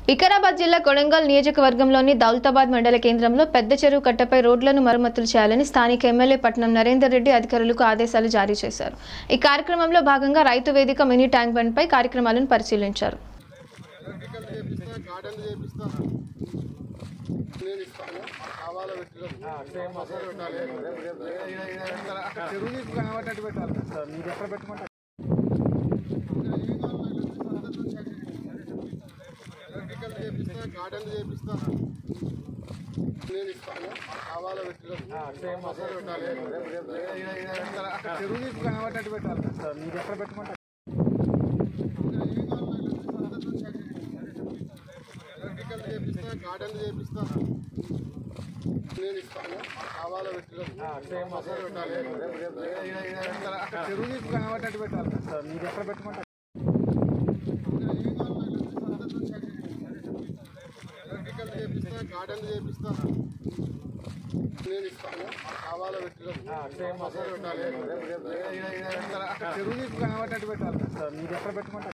వికారాబాద్ జిల్లా కొడంగల్ నియోజకవర్గంలోని దౌలతాబాద్ మండల కేంద్రంలో పెద్ద చెరువు కట్టపై రోడ్లను మరమ్మతులు చేయాలని స్థానిక ఎమ్మెల్యే పట్నం నరేందర్ రెడ్డి అధికారులకు ఆదేశాలు జారీ చేశారు ఈ కార్యక్రమంలో భాగంగా రైతు వేదిక మినీ ట్యాంక్ బండ్ పై కార్యక్రమాలను పరిశీలించారు ఎలక్ట్రికల్ చేపిస్తా గార్డెన్ చేపిస్తా నేను ఇస్తాను కావాలా పెట్టిన మసాలా పెట్టాలి అక్కడ చెరువు నీకు కనబడ్డట్టు పెట్టాలి సార్ మీరు ఎక్కడ పెట్టమంటారు ఎలక్ట్రికల్ చేపిస్తా గార్డెన్ చేపిస్తా నేను ఇస్తాను కావాలా పెట్టిన మసాలా పెట్టాలి అక్కడ చెరువు నీకు కనబడ్డట్టు పెట్టాలి సార్ మీరు ఎక్కడ పెట్టమంటారు ఎలక్ట్రికల్ చేపిస్తా గార్డెన్ చేపిస్తా నేను ఇస్తాను కావాలా పెట్టిన మసాలా పెట్టాలి అక్కడ చెరువు నీకు కనబడ్డట్టు పెట్టాలి సార్ మీరు ఎక్కడ పెట్టమంటారు ఎలక్ట్రికల్ చేపిస్తా గార్డెన్ చేపిస్తా నేను ఇస్తాను కావాలా పెట్టిన మసాలా పెట్టాలి అక్కడ చెరువు నీకు కనబడ్డట్టు పెట్టాలి సార్ మీరు ఎక్కడ పెట్టమంటారు